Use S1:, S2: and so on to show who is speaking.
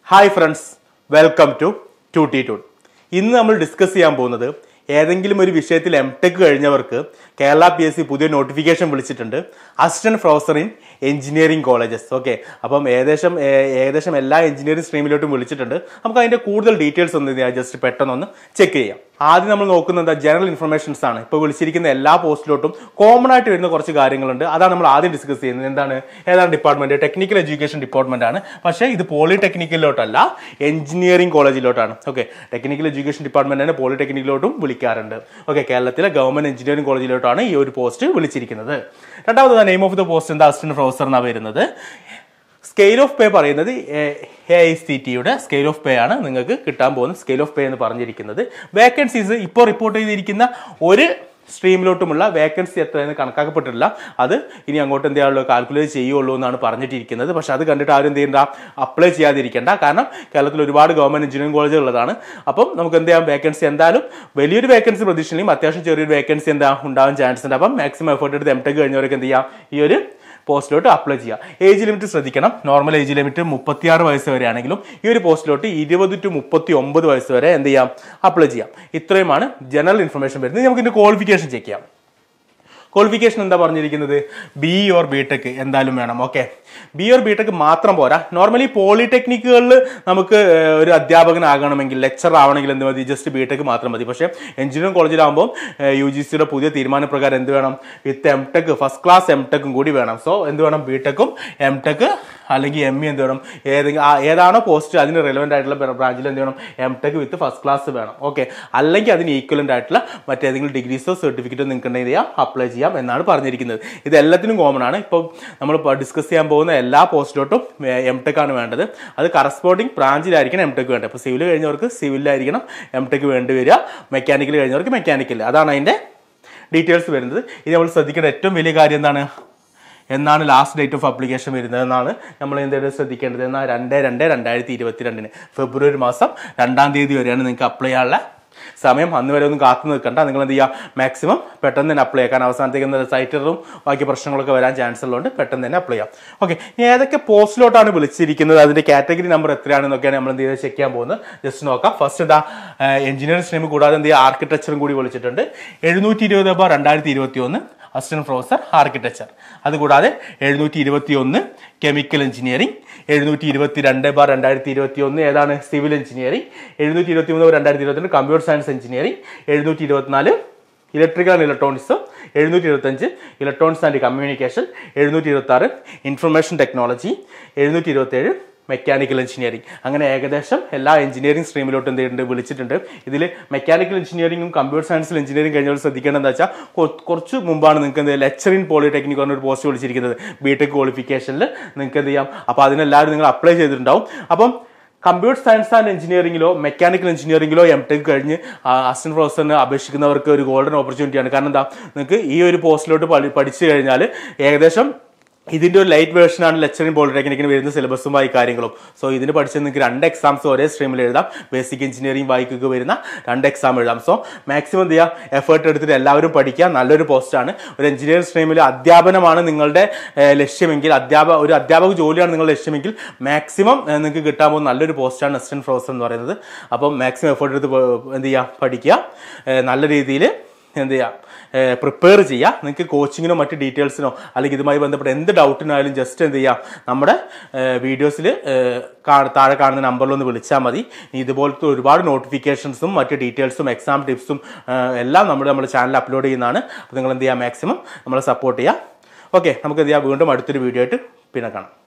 S1: hi friends welcome to to T to ഇന്ന് നമ്മൾ discuss ചെയ്യാൻ പോകുന്നത് ഏതെങ്കിലും ഒരു വിഷയത്തിൽ എം ടെക് കഴിഞ്ഞവർക്ക് കേരള പി എസ് സി പുതിയ നോട്ടിഫിക്കേഷൻ വിളിച്ചിട്ടുണ്ട് assistant professor in engineering colleges okay അപ്പം ഏകദേശം ഏ- ഏകദേശം എല്ലാ എഞ്ചിനീയറിംഗ് സ്ട്രീമിലോട്ടും വിളിച്ചിട്ടുണ്ട് നമുക്ക് അതിന്റെ കൂടുതൽ ഡീറ്റെയിൽസ് ഒന്ന് ജസ്റ്റ് പെട്ടെന്നൊന്ന് ചെക്ക് ചെയ്യാം ആദ്യം നമ്മൾ നോക്കുന്നത് ജനറൽ ഇൻഫർമേഷൻസ് ആണ് ഇപ്പോൾ വിളിച്ചിരിക്കുന്ന എല്ലാ പോസ്റ്റിലോട്ടും കോമൺ ആയിട്ട് വരുന്ന കുറച്ച് കാര്യങ്ങളുണ്ട് അതാണ് നമ്മൾ ആദ്യം ഡിസ്കസ് ചെയ്യുന്നത് എന്താണ് ഏതാണ് ഡിപ്പാർട്ട്മെന്റ് ടെക്നിക്കൽ എഡ്യൂക്കേഷൻ ഡിപ്പാർട്ട്മെന്റ് ആണ് പക്ഷേ ഇത് പോളിടെക്നിക്കലിലോട്ടല്ല എഞ്ചിനീയറിംഗ് കോളേജിലോട്ടാണ് ഓക്കെ ടെക്നിക്കൽ എഡ്യൂക്കേഷൻ ഡിപ്പാർട്ട്മെന്റ് തന്നെ പോളിടെക്നിക്കിലോട്ടും വിളിക്കാറുണ്ട് ഓക്കെ കേരളത്തിലെ ഗവൺമെന്റ് എഞ്ചിനീയറിംഗ് കോളേജിലോട്ടാണ് ഈ ഒരു പോസ്റ്റ് വിളിച്ചിരിക്കുന്നത് രണ്ടാമത് നെയിം ഓഫ് ദ പോസ്റ്റ് എന്താ അസിസ്റ്റന്റ് പ്രൊഫസർ എന്നാണ് വരുന്നത് സ്കെയിൽ ഓഫ് പേ പറയുന്നത് എ ഐ സി ടിയുടെ സ്കെയിൽ ഓഫ് പേ ആണ് നിങ്ങൾക്ക് കിട്ടാൻ പോകുന്ന സ്കെയിൽ ഓഫ് പേ എന്ന് പറഞ്ഞിരിക്കുന്നത് വേക്കൻസീസ് ഇപ്പോൾ റിപ്പോർട്ട് ചെയ്തിരിക്കുന്ന ഒരു സ്ട്രീമിലോട്ടുമുള്ള വേക്കൻസി എത്രയെന്ന് കണക്കാക്കപ്പെട്ടിട്ടില്ല അത് ഇനി അങ്ങോട്ട് എന്ത് ചെയ്യാനുള്ളൂ കാൽക്കുലേറ്റ് ചെയ്യുള്ളൂ എന്നാണ് പറഞ്ഞിട്ടിരിക്കുന്നത് പക്ഷെ അത് കണ്ടിട്ട് ആരും എന്ത് ചെയ്യണ്ട അപ്ലൈ ചെയ്യാതിരിക്കേണ്ട കാരണം കേരളത്തിൽ ഒരുപാട് ഗവൺമെന്റ് എഞ്ചിനീയറിംഗ് കോളേജുകൾ ഉള്ളതാണ് അപ്പം നമുക്ക് എന്ത് ചെയ്യാം വേക്കൻസി എന്തായാലും വലിയൊരു വേക്കൻസി പ്രതീക്ഷിക്കും അത്യാവശ്യം ചെറിയൊരു വേക്കൻസി എന്താ ഉണ്ടാവാൻ ചാൻസ് ഉണ്ട് അപ്പം മാക്സിമം എഫേർട്ട് എടുത്ത് എം ടെക് കഴിഞ്ഞവർക്ക് എന്ത് ചെയ്യാം ഈ ഒരു പോസ്റ്റിലോട്ട് അപ്ലൈ ചെയ്യാം ഏജ് ലിമിറ്റ് ശ്രദ്ധിക്കണം നോർമൽ ഏജ് ലിമിറ്റ് മുപ്പത്തിയാറ് വയസ്സ് വരെ ആണെങ്കിലും ഈ ഒരു പോസ്റ്റിലോട്ട് ഇരുപത് ടു മുപ്പത്തി ഒമ്പത് വയസ്സ് വരെ എന്ത് ചെയ്യാം അപ്ലൈ ചെയ്യാം ഇത്രയുമാണ് ജനറൽ ഇൻഫർമേഷൻ വരുന്നത് ഇനി നമുക്ക് ഇതിന്റെ ക്വാളിഫിക്കേഷൻ ചെക്ക് ചെയ്യാം ക്വാളിഫിക്കേഷൻ എന്താ പറഞ്ഞിരിക്കുന്നത് ബി ഓർ ബി ടെക് എന്തായാലും വേണം okay B or B Tech മാത്രം പോരാ നോർമലി പോളിടെക്നിക്കുകളിൽ നമുക്ക് ഏഹ്, ഒരു അധ്യാപകനാകണമെങ്കിൽ ലെക്ചർ ആവണമെങ്കിൽ എന്ത് മതി ജസ്റ്റ് ബി ടെക് മാത്രം മതി പക്ഷേ എഞ്ചിനീയറിംഗ് കോളേജിലാകുമ്പോൾ യു ജി സിയുടെ പുതിയ തീരുമാനപ്രകാരം എന്ത് വേണം with M Tech first class M ടെക്കും കൂടി വേണം സോ എന്ത് വേണം ബി ടെക്കും എം ടെക് അല്ലെങ്കിൽ എം ഇ എന്ത് വേണം ഏതെങ്കിലും ആ- ഏതാണോ പോസ്റ്റ് അതിന് റെലവെന്റ് ആയിട്ടുള്ള ബ്രാഞ്ചിൽ എന്ത് വേണം M Tech with first class വേണം ഓക്കെ അല്ലെങ്കിൽ അതിന് ഈക്വലന്റ് ആയിട്ടുള്ള മറ്റേതെങ്കിലും ഡിഗ്രീസോ സർട്ടിഫിക്കറ്റോ നിങ്ങൾക്ക് ഉണ്ടെങ്കിൽ ചെയ്യാം അപ്ലൈ ചെയ്യാം എന്നാണ് പറഞ്ഞിരിക്കുന്നത് ഇത് എല്ലാത്തിനും കോമൺ ആണ് ഇപ്പോൾ നമ്മൾ ഡിസ്കസ് ചെയ്യാൻ പോകുന്ന എല്ലാ പോസ്റ്റിലോട്ടും എം ടെക് ആണ് വേണ്ടത് അത് കറസ്പോണ്ടിങ് ബ്രാഞ്ചിലായിരിക്കണം എം ടെക് വേണ്ടത് ഇപ്പോൾ സിവിൽ കഴിഞ്ഞവർക്ക് സിവിലായിരിക്കണം എം ടെക് വേണ്ടി വരിക മെക്കാനിക്കൽ കഴിഞ്ഞവർക്ക് മെക്കാനിക്കൽ അതാണ് അതിന്റെ ഡീറ്റെയിൽസ് വരുന്നത് ഇത് നമ്മൾ ശ്രദ്ധിക്കേണ്ട ഏറ്റവും വലിയ കാര്യം എന്താണ് എന്നാണ് ലാസ്റ്റ് ഡേറ്റ് ഓഫ് അപ്ലിക്കേഷൻ വരുന്നത് എന്നാണ് നമ്മൾ എന്തെങ്കിലും ശ്രദ്ധിക്കേണ്ടത് എന്നാൽ രണ്ട് രണ്ട് രണ്ടായിരത്തി ഇരുപത്തി രണ്ടിന് ഫെബ്രുവരി മാസം രണ്ടാം തീയതി വരെയാണ് നിങ്ങൾക്ക് അപ്ലൈ ചെയ്യാനുള്ള സമയം അന്ന് വരെ ഒന്നും കാത്തു നിൽക്കണ്ട നിങ്ങൾ എന്ത് ചെയ്യുക മാക്സിമം പെട്ടെന്ന് തന്നെ അപ്ലൈ ചെയ്യാം കാരണം അവസാനത്തേക്ക് സൈറ്ററും ബാക്കി പ്രശ്നങ്ങളൊക്കെ വരാൻ ചാൻസ് ഉള്ളതുകൊണ്ട് പെട്ടെന്ന് തന്നെ അപ്ലൈ ചെയ്യാം ഓക്കെ ഏതൊക്കെ പോസ്റ്റിലോട്ടാണ് വിളിച്ചിരിക്കുന്നത് അതിന്റെ കാറ്റഗറി നമ്പർ എത്രയാണെന്നൊക്കെയാണ് നമ്മൾ എന്ത് ചെയ്ത് ചെക്ക് ചെയ്യാൻ പോകുന്നത് ജസ്റ്റ് നോക്കാം ഫസ്റ്റ് എന്താ എഞ്ചിനീയറിംഗ് സ്ട്രീം കൂടാതെ എന്ത് ചെയ്യുക ആർക്കിടെക്ചറും കൂടി വിളിച്ചിട്ടുണ്ട് എഴുന്നൂറ്റി ഇരുപത് ബാർ രണ്ടായിരത്തി ഇരുപത്തി ഒന്ന് അസിസ്റ്റന്റ് പ്രൊഫസർ ആർക്കിടെക്ചർ അതുകൂടാതെ എഴുന്നൂറ്റി ഇരുപത്തി ഒന്ന് കെമിക്കൽ എഞ്ചിനീയറിംഗ് എഴുന്നൂറ്റി ഇരുപത്തി രണ്ട് ബാർ രണ്ടായിരത്തി ഇരുപത്തി ഒന്ന് ഏതാണ് സിവിൽ എഞ്ചിനീയറിംഗ് എഴുന്നൂറ്റി ഇരുപത്തി മൂന്ന് രണ്ടായിരത്തി ഇരുപത്തിരണ്ട് കമ്പ്യൂട്ടർ സയൻസ് എഞ്ചിനീയറിംഗ് എഴുന്നൂറ്റി ഇരുപത്തിനാല് ഇലക്ട്രിക്കൽ ആൻഡ് ഇലക്ട്രോണിക്സ് എഴുന്നൂറ്റി ഇരുപത്തഞ്ച് ഇലക്ട്രോണിക്സ് ആൻഡ് കമ്മ്യൂണിക്കേഷൻ എഴുന്നൂറ്റി ഇരുപത്തി ആറ് ഇൻഫർമേഷൻ ടെക്നോളജി എഴുന്നൂറ്റി ഇരുപത്തേഴ് മെക്കാനിക്കൽ എഞ്ചിനീയറിംഗ് അങ്ങനെ ഏകദേശം എല്ലാ എഞ്ചിനീയറിംഗ് സ്ട്രീമിലോട്ടും എന്ത് ചെയ്തിട്ടുണ്ട് വിളിച്ചിട്ടുണ്ട് ഇതിൽ മെക്കാനിക്കൽ എഞ്ചിനീയറിംഗും കമ്പ്യൂട്ടർ സയൻസിൽ എഞ്ചിനീയറിംഗ് കഴിഞ്ഞവർ ശ്രദ്ധിക്കേണ്ടത് എന്താ വെച്ചാൽ കൊ- കുറച്ച് മുമ്പാണ് നിങ്ങൾക്ക് എന്ത് ലെക്ചർ ഇൻ പോളിടെക്നിക് പറഞ്ഞ ഒരു പോസ്റ്റ് വിളിച്ചിരിക്കുന്നത് ബി ടെക് ക്വാളിഫിക്കേഷനിൽ നിങ്ങൾക്ക് എന്ത് ചെയ്യാം അപ്പോൾ അതിനെല്ലാവരും നിങ്ങൾ അപ്ലൈ ചെയ്തിട്ടുണ്ടാവും അപ്പം കമ്പ്യൂട്ടർ സയൻസ് ആൻഡ് എഞ്ചിനീയറിംഗിലോ മെക്കാനിക്കൽ എഞ്ചിനീയറിംഗിലോ എം ടെക് കഴിഞ്ഞ് അസിസ്റ്റന്റ് പ്രൊഫസറിന് അപേക്ഷിക്കുന്നവർക്ക് ഒരു ഗോൾഡൻ ഓപ്പർച്യൂണിറ്റിയാണ് കാരണം എന്താ നിങ്ങൾക്ക് ഈ ഒരു പോസ്റ്റിലോട്ട് പഠി- പഠിച്ചു കഴിഞ്ഞാൽ ഏകദേശം ഇതിന്റെ ഒരു ലൈറ്റ് വേർഷനാണ് ലെക്ചറിംഗ് പോളിടെക്നിക്കിന് വരുന്ന സിലബസുമായി കാര്യങ്ങളും സോ ഇതിന് പഠിച്ച് നിങ്ങൾക്ക് രണ്ട് എക്സാംസ് ഒരേ സ്ട്രീമിൽ എഴുതാം ബേസിക് എഞ്ചിനീയറിംഗ് വായിക്കുക വരുന്ന രണ്ട് എക്സാം എഴുതാം സോ മാക്സിമം എന്ത് ചെയ്യുക എഫേർട്ട് എടുത്തിട്ട് എല്ലാവരും പഠിക്കുക നല്ലൊരു പോസ്റ്റാണ് ഒരു എഞ്ചിനീയറിംഗ് സ്ട്രീമിൽ അധ്യാപനമാണ് നിങ്ങളുടെ ഏഹ്, ലക്ഷ്യമെങ്കിൽ അധ്യാപക ഒരു അധ്യാപക ജോലിയാണ് നിങ്ങളുടെ ലക്ഷ്യമെങ്കിൽ മാക്സിമം ഏഹ്, നിങ്ങൾക്ക് കിട്ടാൻ പോകുന്ന നല്ലൊരു പോസ്റ്റാണ് അസിസ്റ്റന്റ് പ്രൊഫസർ എന്ന് പറയുന്നത് അപ്പം മാക്സിമം എഫേർട്ട് എടുത്ത് പ- എന്ത് ചെയ്യുക പഠിക്കുക ഏഹ്, നല്ല രീതിയിൽ എന്ത് ചെയ്യാം പ്രിപ്പയർ ചെയ്യുക നിങ്ങൾക്ക് കോച്ചിങ്ങിനോ മറ്റ് ഡീറ്റെയിൽസിനോ അല്ലെങ്കിൽ ഇതുമായി ബന്ധപ്പെട്ട എന്ത് ഡൗട്ടിനായാലും ജസ്റ്റ് എന്ത് ചെയ്യാം നമ്മുടെ വീഡിയോസിൽ താഴെ കാണുന്ന നമ്പറിലൊന്ന് വിളിച്ചാൽ മതി ഇനി ഇതുപോലത്തെ ഒരുപാട് നോട്ടിഫിക്കേഷൻസും മറ്റ് ഡീറ്റെയിൽസും എക്സാം ടിപ്സും എല്ലാം നമ്മൾ നമ്മുടെ ചാനൽ അപ്ലോഡ് ചെയ്യുന്നതാണ് അപ്പോൾ നിങ്ങൾ എന്ത് ചെയ്യുക മാക്സിമം നമ്മളെ സപ്പോർട്ട് ചെയ്യുക ഓക്കെ നമുക്ക് എന്ത് ചെയ്യാം വീണ്ടും അടുത്തൊരു വീഡിയോ ആയിട്ട് പിന്നെ കാണാം